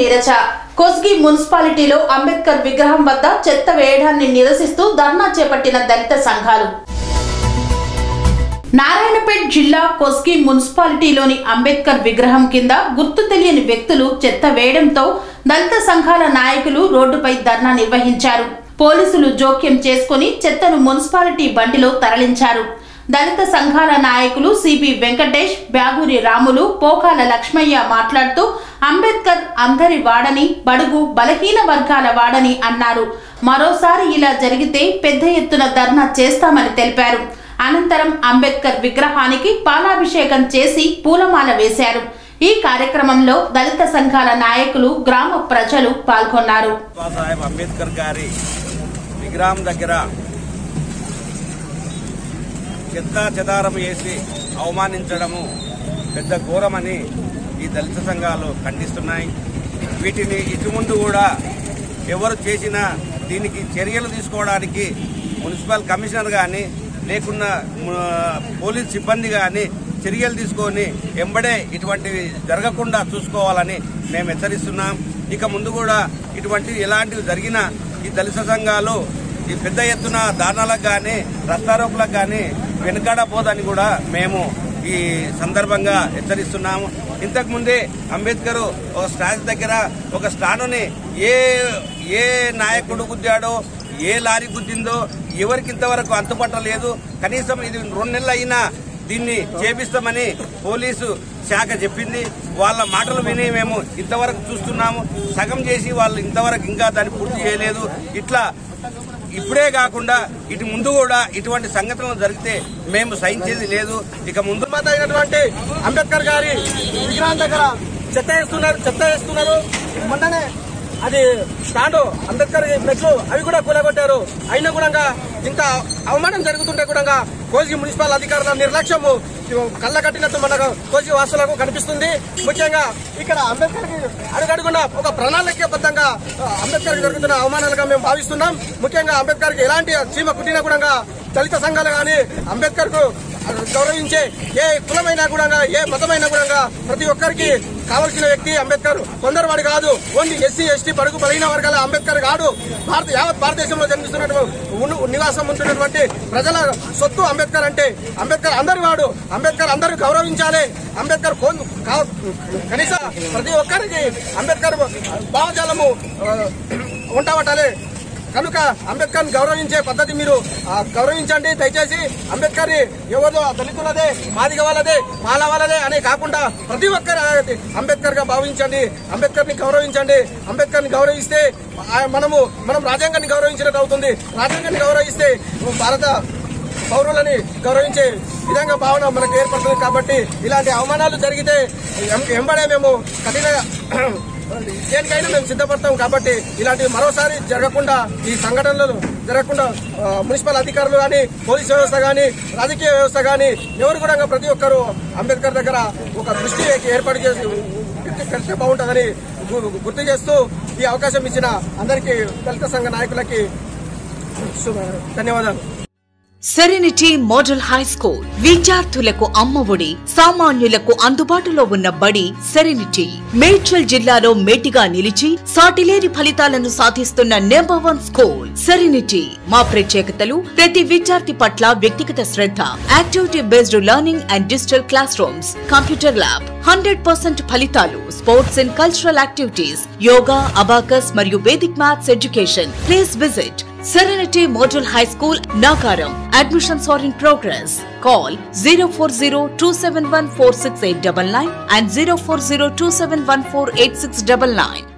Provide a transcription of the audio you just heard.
నీరజ కొస్గి మున్సిపాలిటీలో అంబేద్కర్ విగ్రహం వద్ద చెత్త వేయడాన్ని నిరసిస్తూ ధర్నా చేపట్టిన దళిత సంఘాలు నారాయణపేట్ జిల్లా కొస్గి మున్సిపాలిటీలోని అంబేద్కర్ విగ్రహం కింద గుర్తు తెలియని వ్యక్తులు చెత్త వేయడంతో దళిత సంఘాల నాయకులు రోడ్డుపై ధర్నా నిర్వహించారు పోలీసులు జోక్యం చేసుకుని చెత్తను మున్సిపాలిటీ బండిలో తరలించారు దళిత సంఘాల నాయకులు సిబి వెంకటేష్ బ్యాగూరి రాములు పోకాల లక్ష్మయ్య మాట్లాడుతూ అంబేద్కర్ అందరి వాడని బడుగు బలహీన వర్గాల వాడని అన్నారు మరోసారి ఇలా జరిగితే పెద్ద ఎత్తున ధర్నా చేస్తామని తెలిపారు అనంతరం అంబేద్కర్ విగ్రహానికి పాలాభిషేకం చేసి పూలమాల వేశారు ఈ కార్యక్రమంలో దళిత సంఘాల నాయకులు గ్రామ ప్రజలు పాల్గొన్నారు బాబాసాహెబ్ అంబేద్కర్ గారి విగ్రహం దగ్గర చెత్త చెదారం వేసి అవమానించడము పెద్ద ఘోరమని ఈ దళిత సంఘాలు ఖండిస్తున్నాయి వీటిని ఇటు ముందు కూడా ఎవరు చేసినా దీనికి చర్యలు తీసుకోవడానికి మున్సిపల్ కమిషనర్ కానీ లేకున్నా ము- పోలీస్ సిబ్బంది కానీ చర్యలు తీసుకొని ఎంబడే ఇటువంటివి జరగకుండా చూసుకోవాలని మేము హెచ్చరిస్తున్నాం ఇక ముందు కూడా ఇటువంటి ఎలాంటివి జరిగినా ఈ దళిత సంఘాలు ఈ పెద్ద ఎత్తున దారుణాలకు కానీ రస్తారోకులకు కానీ వెనుకాడపోదని కూడా మేము ఈ సందర్భంగా హెచ్చరిస్తున్నాము ఇంతకు ముందే అంబేద్కర్ ఒక స్టాచ్యూ దగ్గర ఒక స్టాండుని ఏ ఏ నాయకుడు గుద్దాడో ఏ లారీ గుద్దిందో ఎవరికి ఇంతవరకు అంతుపట్టలేదు కనీసం ఇది రెండు నెలలు అయినా దీన్ని చేపిస్తామని పోలీసు శాఖ చెప్పింది వాళ్ళ మాటలు విని మేము ఇంతవరకు చూస్తున్నాము సగం చేసి వాళ్ళు ఇంతవరకు ఇంకా దాన్ని పూర్తి చేయలేదు ఇట్లా ఇప్పుడే కాకుండా ఇటు ముందు కూడా ఇటువంటి సంఘటనలు జరిగితే మేము సహించేది లేదు ఇక ముందు నిర్మాత అయినటువంటి అంబేద్కర్ గారి విగ్రహం దగ్గర చెత్త వేస్తున్నారు చెత్త వేస్తున్నారు మొన్ననే అది స్టాండ్ అంబేద్కర్ మెట్లు అవి కూడా కూలగొట్టారు అయినా కూడా ఇంత అవమానం జరుగుతుంటే కూడా కోసి మున్సిపల్ అధికారుల నిర్లక్ష్యము కళ్ళ కట్టినట్టు మన కోసి వాసులకు కనిపిస్తుంది ముఖ్యంగా ఇక్కడ అంబేద్కర్ కి అడుగడుగున ఒక ప్రణాళికబద్ధంగా అంబేద్కర్ జరుగుతున్న అవమానాలుగా మేము భావిస్తున్నాం ముఖ్యంగా అంబేద్కర్ కి ఎలాంటి చీమ కుట్టినా కూడా దళిత సంఘాలు కానీ అంబేద్కర్ కు గౌరవించే ఏ కులమైనా కూడా ఏ మతమైనా కూడా ప్రతి ఒక్కరికి కావలసిన వ్యక్తి అంబేద్కర్ కొందరు వాడు కాదు ఓన్లీ ఎస్సీ ఎస్టీ పడుగు బలహీన వర్గాల అంబేద్కర్ కాదు భారత యావత్ భారతదేశంలో జన్మిస్తున్నటువంటి ఉన్- నివాసం ఉంటున్నటువంటి ప్రజల సొత్తు అంబేద్కర్ అంటే అంబేద్కర్ అందరి వాడు అంబేద్కర్ అందరూ గౌరవించాలి అంబేద్కర్ కొన్- కా- కనీస ప్రతి ఒక్కరికి అంబేద్కర్ భావజాలము ఆ, ఉంటావటాలి కనుక అంబేద్కర్ గౌరవించే పద్ధతి మీరు ఆ, గౌరవించండి దయచేసి అంబేద్కర్ ఎవరిదో దళితులదే మాదిగ వాళ్ళదే మాల వాళ్ళదే అనే కాకుండా ప్రతి ఒక్కరు అంబేద్కర్ గా భావించండి అంబేద్కర్ ని గౌరవించండి అంబేద్కర్ ని గౌరవిస్తే ఆ, మనము మనం రాజ్యాంగాన్ని గౌరవించినట్టు అవుతుంది రాజ్యాంగాన్ని గౌరవిస్తే భారత పౌరులని గౌరవించే విధంగా భావన మనకు ఏర్పడుతుంది కాబట్టి ఇలాంటి అవమానాలు జరిగితే ఎం- ఎంబడే మేము కఠిన దేనికైనా మేము సిద్ధపడతాం కాబట్టి ఇలాంటివి మరోసారి జరగకుండా ఈ సంఘటనలు జరగకుండా ఆ, మున్సిపల్ అధికారులు కానీ పోలీస్ వ్యవస్థ కానీ రాజకీయ వ్యవస్థ కానీ ఎవరు కూడా ప్రతి ఒక్కరూ అంబేద్కర్ దగ్గర ఒక దృష్టి ఏర్పాటు చేసి పెడితే బాగుంటుందని గు- గుర్తు చేస్తూ ఈ అవకాశం ఇచ్చిన అందరికీ దళిత సంఘ నాయకులకి శుభ- ధన్యవాదాలు సెరెనిటీ మోడల్ హై స్కూల్ విద్యార్థులకు అమ్మఒడి సామాన్యులకు అందుబాటులో ఉన్న బడి సెరెనిటీ మేడ్చల్ జిల్లాలో మేటిగా నిలిచి సాటిలేని ఫలితాలను సాధిస్తున్న నెంబర్ వన్ స్కూల్ సెరెనిటీ మా ప్రత్యేకతలు ప్రతి విద్యార్థి పట్ల వ్యక్తిగత శ్రద్ధ activity based learning and digital classrooms computer lab hundred percent ఫలితాలు sports and cultural activities yoga abacus మరియు Vedic maths education please visit Serenity Model High School, Nagaram. Admissions are in progress. Call 040 and 040